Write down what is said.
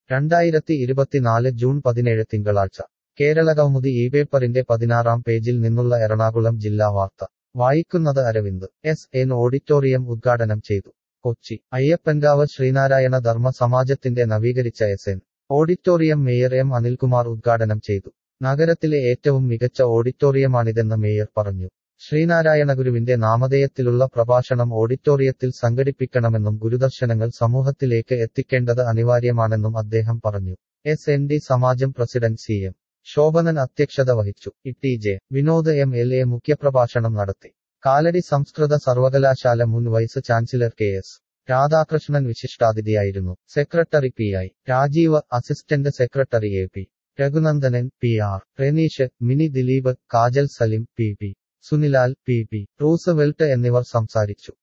രണ്ടായിരത്തി ഇരുപത്തിനാല് ജൂൺ പതിനേഴ് തിങ്കളാഴ്ച കേരളകൗമുദി ഈ പേപ്പറിന്റെ പതിനാറാം പേജിൽ നിന്നുള്ള എറണാകുളം ജില്ലാ വാർത്ത വായിക്കുന്നത് അരവിന്ദ് എസ് എൻ ഓഡിറ്റോറിയം ഉദ്ഘാടനം ചെയ്തു കൊച്ചി അയ്യപ്പൻകാവ് ശ്രീനാരായണ ധർമ്മ സമാജത്തിന്റെ നവീകരിച്ച S N auditorium mayor M Anilkumar ഉദ്ഘാടനം ചെയ്തു നഗരത്തിലെ ഏറ്റവും മികച്ച ഓഡിറ്റോറിയമാണിതെന്ന് മേയർ പറഞ്ഞു ശ്രീനാരായണഗുരുവിന്റെ നാമധേയത്തിലുള്ള പ്രഭാഷണം ഓഡിറ്റോറിയത്തിൽ സംഘടിപ്പിക്കണമെന്നും ഗുരുദർശനങ്ങൾ സമൂഹത്തിലേക്ക് എത്തിക്കേണ്ടത് അനിവാര്യമാണെന്നും അദ്ദേഹം പറഞ്ഞു S N D Samajam president C M Sobhanan അധ്യക്ഷത വഹിച്ചു E J Vinod M L A മുഖ്യപ്രഭാഷണം നടത്തി കാലടി സംസ്കൃത സർവകലാശാല മുൻ vice chancellor K S Radhakrishnan വിശിഷ്ടാതിഥിയായിരുന്നു secretary P I Rajeev assistant secretary A P Raghunandanan P R Reneesh Mini Dileep Kajal Salim P P Sunilal P P Roosevelt എന്നിവർ സംസാരിച്ചു